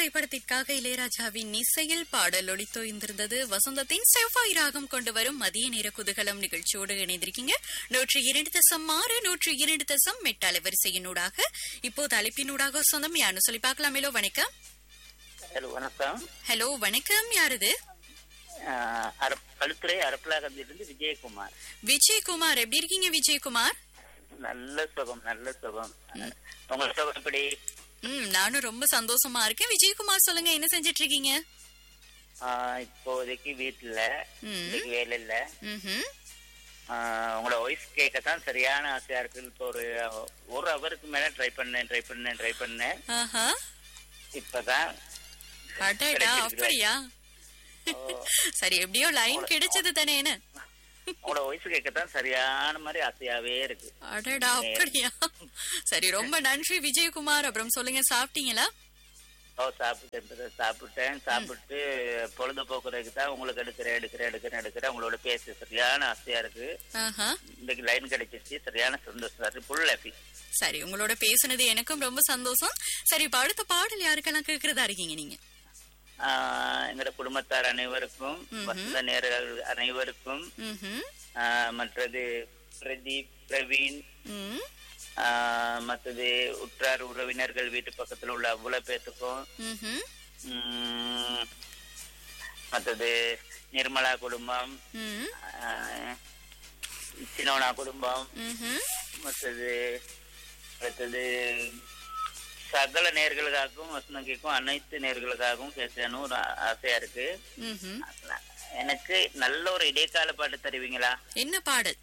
திரைப்படத்திற்காக இளையராஜாவின் இசையில் பாடல் ஒளித்தோய்ந்திருந்தது வசந்தத்தின் செவ்வாய் ராகம் கொண்டு வரும் மதிய நேர குதூகலம் நிகழ்ச்சியோடு இணைந்திருக்கீங்க நூற்றி இரண்டு தசம் ஆறு நூற்றி இரண்டு தசம் எட்டு அலைவரிசையினூடாக இப்போது அழைப்பினூடாக சொந்தம் யாருன்னு சொல்லி பார்க்கலாம் ஹலோ வணக்கம் ஹலோ வணக்கம் ஹலோ வணக்கம் யாருது ஆஹ் அரப்- கழுத்துறை அரப்பலாகத்திலிருந்து விஜயகுமார் விஜயகுமார் எப்படி இருக்கீங்க விஜயகுமார் நல்ல சுகம் நல்ல சுகம் உங்க சுகம் எப்படி ம் நானும் ரொம்ப சந்தோஷமா இருக்கேன் விஜயகுமார் சொல்லுங்க என்ன செஞ்சிட்டு இருக்கீங்க ஆஹ் இப்போதைக்கு வீட்டுல ம். இன்னைக்கு வேலை இல்ல ம்ஹும். ஆஹ் உங்களோட வாய்ஸ் கேட்கத்தான் சரியான ஆசையா இருக்கு இப்போ ஒரு ஒரு ஹவருக்கு மேல ட்ரை பண்ணேன் ட்ரை பண்ணேன் ட்ரை பண்ணேன் ஆஹா இப்பதான் அடடா கிடைச்சிருக்குதா? அப்படியா சரி எப்படியோ லைன் கிடைச்சது தானே என்ன உங்களோட வாய்ஸ் கேட்கத்தான் சரியான மாதிரி ஆசையாவே இருக்கு அடடா அப்படியா சரி ரொம்ப நன்றி விஜயகுமார் அப்புறம் சொல்லுங்க சாப்பிட்டீங்களா ஓ சாப்பிட்டேன் brother, சாப்பிட்டேன் சாப்பிட்டு பொழுதுபோக்குறதுக்கு தான் உங்களுக்கு எடுக்கிறேன் எடுக்கிறேன் எடுக்கிறேன் எடுக்கிறேன் உங்களோட பேச சரியான ஆசையா இருக்கு ஆஹா இன்னைக்கு லைன் கிடைச்சிருச்சு சரியான சந்தோஷம் இருக்கு ஃபுல் ஹாப்பி சரி உங்களோட பேசுனது எனக்கும் ரொம்ப சந்தோஷம் சரி இப்ப அடுத்த பாடல் யாருக்கெல்லாம் கேக்குறதா இருக்கீங்க நீங்க எங்களோட குடும்பத்தார் அனைவருக்கும் வசந்த நேர்கள் அனைவருக்கும் ம்ஹும். ஆஹ், மற்றது பிரதீப் பிரவீன் ம். ஆஹ், மற்றது உற்றார் உறவினர்கள் வீட்டு பக்கத்துல உள்ள அவ்வளவு பேத்துக்கும் ம்ஹும். உம், மற்றது நிர்மலா குடும்பம் ம். ஆஹ், சினோனா குடும்பம் ம்ஹும். மற்றது அடுத்தது சகல நேர்களுக்காகவும் வசந்தங்கிக்கும் அனைத்து நேர்களுக்காகவும் பேசணும் ஒரு ஆ- ஆசையா இருக்கு ம்ஹும். எனக்கு நல்ல ஒரு இடைக்கால பாட்டு தருவீங்களா என்ன பாடல்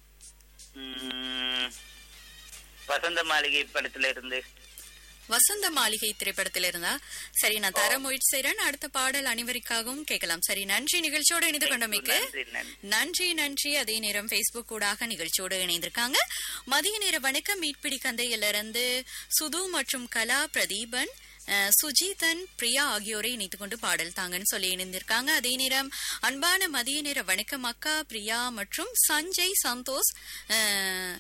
உம், வசந்த மாளிகை படத்துல இருந்து வசந்த மாளிகை திரைப்படத்தில் இருந்தா சரி நான் தர முயற்சி செய்றேன் அடுத்த பாடல் அனைவருக்காகவும் கேட்கலாம் சரி நன்றி நிகழ்ச்சியோடு இணைந்து கொண்டமைக்கு நன்றி நன்றி நன்றி நன்றி அதே நேரம் Facebook ஊடாக நிகழ்ச்சியோடு இணைந்திருக்காங்க மதிய நேர வணக்கம் மீட்பிடி கந்தையிலிருந்து சுது மற்றும் கலா பிரதீபன் அஹ், சுஜிதன் பிரியா ஆகியோரை இணைத்துக் கொண்டு பாடல் தாங்கன்னு சொல்லி இணைந்திருக்காங்க அதே நேரம் அன்பான மதிய நேர வணக்கம் அக்கா பிரியா மற்றும் சஞ்சய் சந்தோஷ் அஹ்,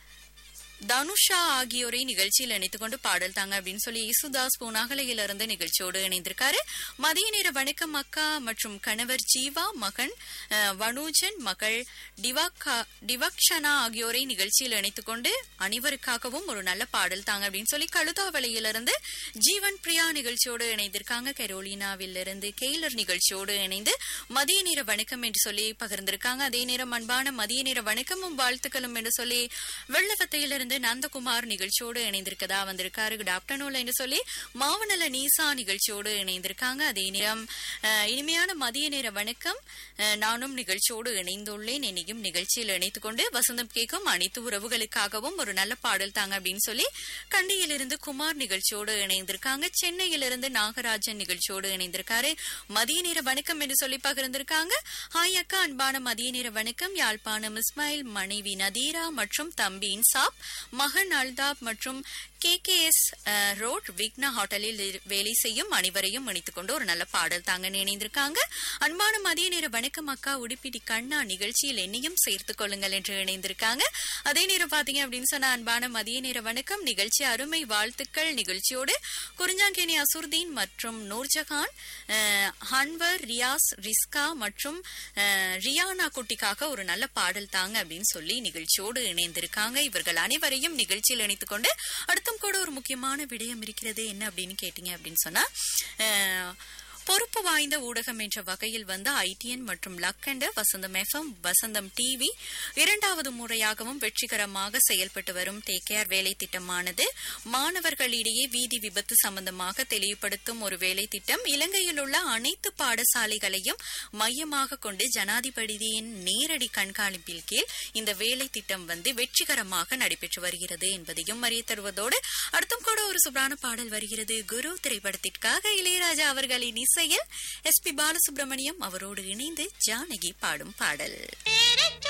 தனுஷா ஆகியோரை நிகழ்ச்சியில் இணைத்துக் கொண்டு பாடல் தாங்க அப்படின்னு சொல்லி யேசுதாஸ் பூனாகலையிலிருந்து நிகழ்ச்சியோடு இணைந்திருக்காரு மதிய நேர வணக்கம் அக்கா மற்றும் கணவர் ஜீவா மகன் அஹ், வனூஜன் மகள் டிவாக்கா டிவக்ஷனா ஆகியோரை நிகழ்ச்சியில் இணைத்துக் கொண்டு அனைவருக்காகவும் ஒரு நல்ல பாடல் தாங்க அப்படின்னு சொல்லி கழுதாவளையிலிருந்து ஜீவன் பிரியா நிகழ்ச்சியோடு இணைந்திருக்காங்க கரோலினாவிலிருந்து கெய்லர் நிகழ்ச்சியோடு இணைந்து மதிய நேர வணக்கம் என்று சொல்லி பகிர்ந்திருக்காங்க அதே நேரம் அன்பான மதிய நேர வணக்கமும் வாழ்த்துக்களும் என்று சொல்லி வெள்ளவத்தையிலிருந்து நந்தகுமார் நிகழ்ச்சியோடு இணைந்திருக்கதா வந்திருக்காரு குட் ஆப்டர்நூன் என்று சொல்லி மாவனல நீசா நிகழ்ச்சியோடு இணைந்திருக்காங்க அதே நேரம் அஹ், இனிமையான மதிய நேர வணக்கம் அஹ், நானும் நிகழ்ச்சியோடு இணைந்துள்ளேன் என்னையும் நிகழ்ச்சியில் இணைத்துக் கொண்டு வசந்தம் கேட்கும் அனைத்து உறவுகளுக்காகவும் ஒரு நல்ல பாடல் தாங்க அப்படின்னு சொல்லி கண்டியிலிருந்து குமார் நிகழ்ச்சியோடு இணைந்திருக்காங்க சென்னையிலிருந்து நாகராஜன் நிகழ்ச்சியோடு இணைந்திருக்காரு மதிய நேர வணக்கம் என்று சொல்லி பகிர்ந்திருக்காங்க ஹாய் அக்கா அன்பான மதிய நேர வணக்கம் யாழ்ப்பாணம் இஸ்மாயில் மனைவி நதீரா மற்றும் தம்பி இன்சாப் மகன் அல்தாப் மற்றும் K K S road Vigna ஹோட்டலில் இரு- வேலை செய்யும் அனைவரையும் இணைத்துக் கொண்டு ஒரு நல்ல பாடல் தாங்க இணைந்திருக்காங்க அன்பான மதிய நேர வணக்கம் அக்கா உடுப்பிடி கண்ணா நிகழ்ச்சியில் என்னையும் சேர்த்துக் கொள்ளுங்கள் என்று இணைந்திருக்காங்க அதே நேரம் பாத்தீங்க அப்படின்னு சொன்னா அன்பான மதிய நேர வணக்கம் நிகழ்ச்சி அருமை வாழ்த்துக்கள் நிகழ்ச்சியோடு குறிஞ்சாங்கேணி அசுர்தீன் மற்றும் நூர்ஜஹான் அஹ், ஹன்வர் ரியாஸ் ரிஸ்கா மற்றும் அஹ், ரியானா குட்டிக்காக ஒரு நல்ல பாடல் தாங்க அப்படின்னு சொல்லி நிகழ்ச்சியோடு இணைந்திருக்காங்க இவர்கள் அனைவரையும் நிகழ்ச்சியில் இணைத்துக் கொண்டு அடுத்தும் கூட ஒரு முக்கியமான விடயம் இருக்கிறது என்ன அப்படின்னு கேட்டீங்க அப்படின்னு சொன்னா அஹ், பொறுப்பு வாய்ந்த ஊடகம் என்ற வகையில் வந்த ஐடிஎன் மற்றும் லக்கண்ட வசந்தம் எஃப்எம் வசந்தம் டிவி இரண்டாவது முறையாகவும் வெற்றிகரமாக செயல்பட்டு வரும் டேக் கேர் வேலை திட்டமானது மாணவர்களிடையே வீதி விபத்து சம்பந்தமாக தெளிவுபடுத்தும் ஒரு வேலை திட்டம் இலங்கையில் உள்ள அனைத்து பாடசாலைகளையும் மையமாக கொண்டு ஜனாதிபதியின் நேரடி கண்காணிப்பில் கீழ் இந்த வேலை திட்டம் வந்து வெற்றிகரமாக நடைபெற்று வருகிறது என்பதையும் அறிய தருவதோடு அடுத்தும் கூட ஒரு சுப்ரான பாடல் வருகிறது குரு திரைப்படத்திற்காக இளையராஜா அவர்களின் இசையில் எஸ் பி பாலசுப்ரமணியம் அவரோடு இணைந்து ஜானகி பாடும் பாடல்